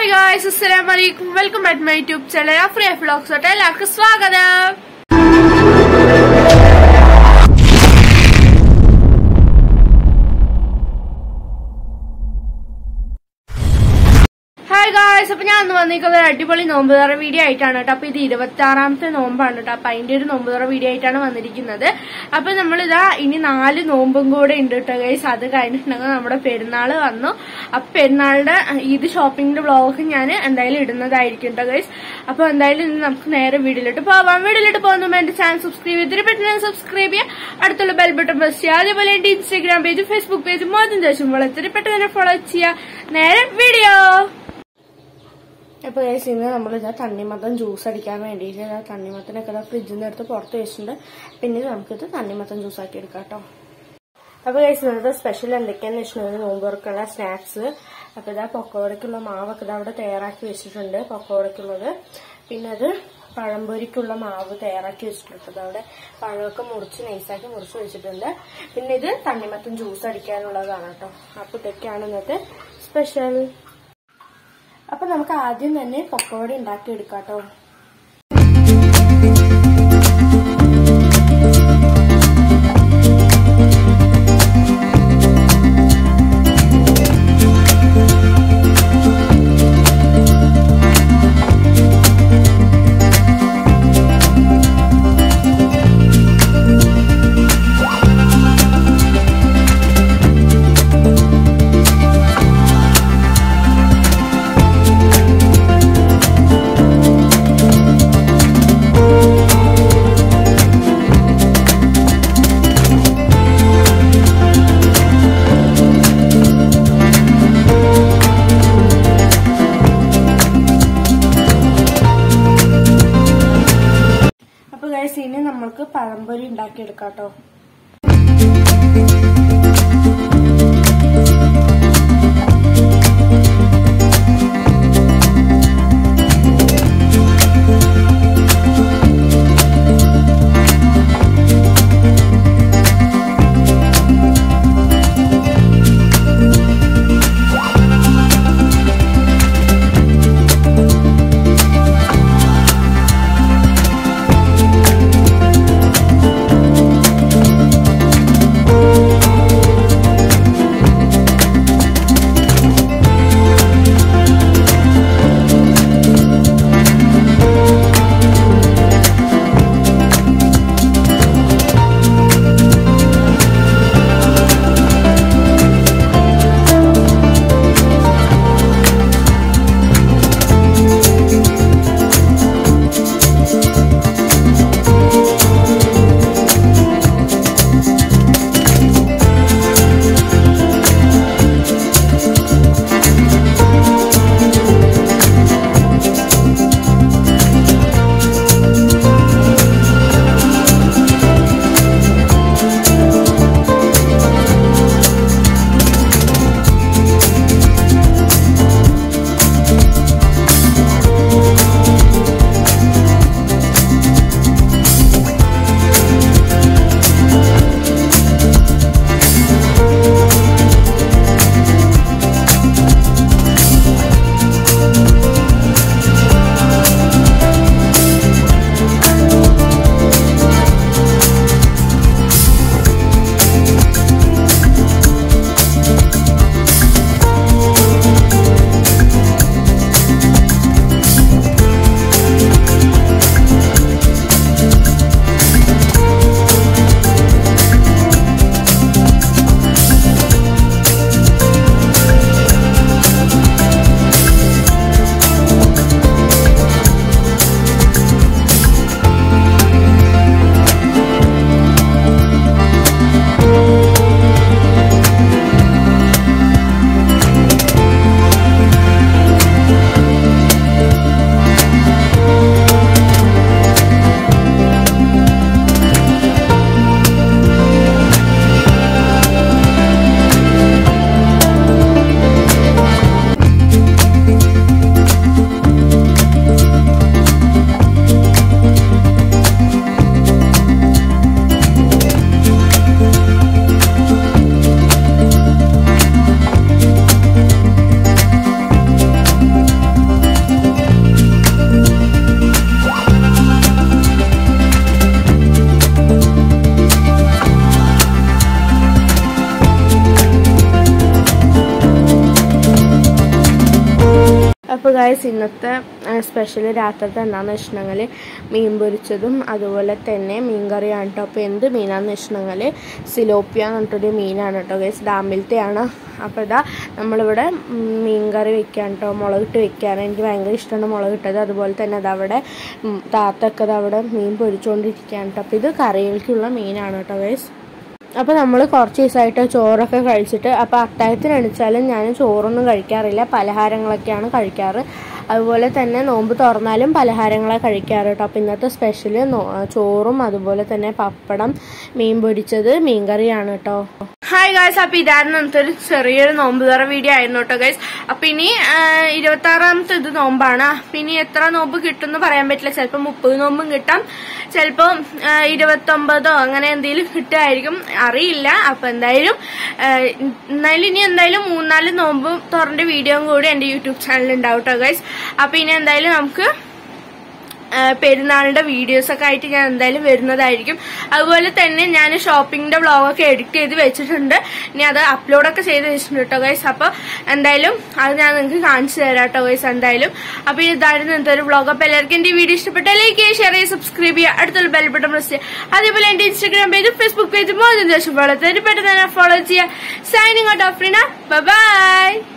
hi guys അസ്സലാമു അലൈക്കും welcome back my YouTube channel ഫ്രീ ഫ്ലോക്സോട്ട് എല്ലാവർക്കും സ്വാഗതം ഹായ് ഗായ്സ് അപ്പൊ ഞാൻ അന്ന് വന്നിരിക്കുന്നത് ഒരു അടിപൊളി നോമ്പ് തുറ വീഡിയോ ആയിട്ടാണ് കേട്ടോ അപ്പൊ ഇത് ഇരുപത്തി ആറാമത്തെ നോമ്പാണ് കേട്ടോ അപ്പൊ അതിന്റെ ഒരു നോമ്പ് തുറ വീഡിയോ ആയിട്ടാണ് വന്നിരിക്കുന്നത് അപ്പൊ നമ്മളിതാ ഇനി നാല് നോമ്പും കൂടെ ഉണ്ട് കേട്ടോ ഗൈസ് അത് കഴിഞ്ഞിട്ടുണ്ടെങ്കിൽ നമ്മുടെ പെരുന്നാള് വന്നു അപ്പൊ പെരുന്നാളിന്റെ ഇത് ഷോപ്പിംഗിന്റെ വ്ളോഗ് ഞാൻ എന്തായാലും ഇടുന്നതായിരിക്കും കേട്ടോ ഗൈസ് അപ്പൊ എന്തായാലും ഇന്ന് നമുക്ക് നേരെ വീഡിയോയിലോട്ട് പോവാം വീഡിയോയിലോട്ട് പോകുമ്പോൾ എന്റെ ചാനൽ സബ്സ്ക്രൈബ് ചെയ്തിട്ട് പെട്ടെന്ന് സബ്സ്ക്രൈബ് ചെയ്യുക അടുത്തുള്ള ബെൽ ബട്ടൺ പ്രസ് ചെയ്യുക അതേപോലെ എന്റെ ഇൻസ്റ്റാഗ്രാം പേജ് ഫേസ്ബുക്ക് പേജ് മോദിൻ ദേശം വളരെ പെട്ടെന്ന് ഫോളോ ചെയ്യുക നേരെ വീഡിയോ അപ്പോൾ ഗൈസ് ഇന്ന് നമ്മളിതാ തണ്ണിമത്തം ജ്യൂസ് അടിക്കാൻ വേണ്ടിയിട്ട് ഇതാ തണ്ണിമത്തനൊക്കെ ഇതാ ഫ്രിഡ്ജിൽ നിന്ന് എടുത്ത് പുറത്ത് വെച്ചിട്ടുണ്ട് പിന്നെ നമുക്കിത് തണ്ണിമത്തം ജ്യൂസ് ആക്കി എടുക്കാം കേട്ടോ അപ്പോൾ ഗൈസ് ഇന്നത്തെ സ്പെഷ്യൽ എന്തൊക്കെയാന്ന് വെച്ചിട്ടുണ്ടെങ്കിൽ നോമ്പ് തുറക്കുള്ള സ്നാക്സ് അപ്പോൾ ഇതാ പൊക്കോടയ്ക്കുള്ള മാവൊക്കെ ഇതാ അവിടെ തയ്യാറാക്കി വെച്ചിട്ടുണ്ട് പൊക്കോടയ്ക്കുള്ളത് പിന്നെ അത് പഴംപൊരിക്കുള്ള മാവ് തയ്യാറാക്കി വെച്ചിട്ടുണ്ട് അവിടെ പഴമൊക്കെ മുറിച്ച് നൈസാക്കി മുറിച്ച് വെച്ചിട്ടുണ്ട് പിന്നെ ഇത് തണ്ണിമത്തം ജ്യൂസ് അടിക്കാനുള്ളതാണ് കേട്ടോ അപ്പോൾ ഇതൊക്കെയാണ് ഇന്നത്തെ സ്പെഷ്യൽ അപ്പൊ നമുക്ക് ആദ്യം തന്നെ പക്കോട ഉണ്ടാക്കി എടുക്കാം കേട്ടോ അപ്പൊ ഗൈസ് ഇനി നമ്മൾക്ക് പഴംപൊരി ഉണ്ടാക്കി എടുക്കാം കേട്ടോ അപ്പോൾ ഗായ്സ് ഇന്നത്തെ സ്പെഷ്യൽ രാത്രിത്തെ എന്താണെന്ന് വെച്ചിട്ടുണ്ടെങ്കിൽ മീൻ പൊരിച്ചതും അതുപോലെ തന്നെ മീൻ കറിയാണ് കേട്ടോ അപ്പോൾ എന്ത് മീനാന്ന് വെച്ചിട്ടുണ്ടെങ്കിൽ സിലോപ്പിയ എന്ന് പറഞ്ഞിട്ടൊരു മീനാണ് കേട്ടോ ഗൈസ് ഡാമിലത്തെയാണ് അപ്പോൾ ഇതാ നമ്മളിവിടെ ഉം, മീൻ കറി വെക്കാൻ കേട്ടോ മുളകിട്ട് വെക്കാൻ എനിക്ക് ഭയങ്കര ഇഷ്ടമാണ് മുളകിട്ടത് അതുപോലെ തന്നെ അതവിടെ ഉം, താത്തൊക്കെ അവിടെ മീൻ പൊരിച്ചുകൊണ്ടിരിക്കുകയാണ് കേട്ടോ അപ്പോൾ ഇത് കറികൾക്കുള്ള മീനാണ് കേട്ടോ ഗൈസ് അപ്പോൾ നമ്മൾ കുറച്ച് ദിവസമായിട്ട് ചോറൊക്കെ കഴിച്ചിട്ട് അപ്പോൾ അത്താഴത്തിന് എണിച്ചാലും ഞാൻ ചോറൊന്നും കഴിക്കാറില്ല പലഹാരങ്ങളൊക്കെയാണ് കഴിക്കാറ് അതുപോലെ തന്നെ നോമ്പ് തുറന്നാലും പലഹാരങ്ങളെ കഴിക്കാറ് കേട്ടോ അപ്പോൾ ഇന്നത്തെ സ്പെഷ്യൽ ചോറും അതുപോലെ തന്നെ പപ്പടം മീൻ പൊരിച്ചത് മീൻ കറിയാണ് കേട്ടോ ഹായ് ഗായ്സ് അപ്പോൾ ഇതായിരുന്നു ഇന്നത്തെ ഒരു ചെറിയൊരു നോമ്പ് തുറ വീഡിയോ ആയിരുന്നു കേട്ടോ ഗൈസ് അപ്പോൾ ഇനി ഇരുപത്തി ആറാമത്തെ ഇത് നോമ്പാണ് അപ്പം ഇനി എത്ര നോമ്പ് കിട്ടുമെന്ന് പറയാൻ പറ്റില്ല ചിലപ്പോൾ മുപ്പത് നോമ്പും കിട്ടാം ചിലപ്പോൾ ഇരുപത്തൊമ്പതോ അങ്ങനെ എന്തെങ്കിലും കിട്ടുമായിരിക്കും അറിയില്ല അപ്പൊ എന്തായാലും ആ, എന്നാലും ഇനി എന്തായാലും മൂന്നാല് നോമ്പ് തുറന്റെ വീഡിയോയും കൂടി എന്റെ യൂട്യൂബ് ചാനലിൽ ഉണ്ടാവും കേട്ടോ ഗൈസ് അപ്പൊ ഇനി എന്തായാലും നമുക്ക് ആ, പെരുന്നാളിന്റെ വീഡിയോസ് ഒക്കെ ആയിട്ട് ഞാൻ എന്തായാലും വരുന്നതായിരിക്കും അതുപോലെ തന്നെ ഞാൻ ഷോപ്പിങ്ങിന്റെ വ്ളോഗൊക്കെ എഡിറ്റ് ചെയ്ത് വെച്ചിട്ടുണ്ട് ഇനി അത് അപ്ലോഡൊക്കെ ചെയ്ത് വെച്ചിട്ടുണ്ട് കേട്ടോ ഗൈസ് അപ്പൊ എന്തായാലും അത് ഞാൻ നിങ്ങൾക്ക് കാണിച്ചു തരാം കേട്ടോ ഗൈസ് എന്തായാലും അപ്പൊ ഇതായിരുന്നു ഇന്നത്തെ ഒരു വ്ളോഗ് അപ്പൊ എല്ലാവർക്കും എന്റെ വീഡിയോ ഇഷ്ടപ്പെട്ട ലൈക്ക് ചെയ്യുക ഷെയർ ചെയ്യുക സബ്സ്ക്രൈബ് ചെയ്യുക അടുത്തുള്ള ബെൽ ബട്ടൺ പ്രസ് ചെയ്യുക അതേപോലെ എന്റെ ഇൻസ്റ്റാഗ്രാം പേജ് ഫേസ്ബുക്ക് പേജ് മോദിന് ശേഷം വളരെ പെട്ടെന്ന് ഫോളോ ചെയ്യുക സൈനിങ് ഔട്ട് ഓഫ് ബൈ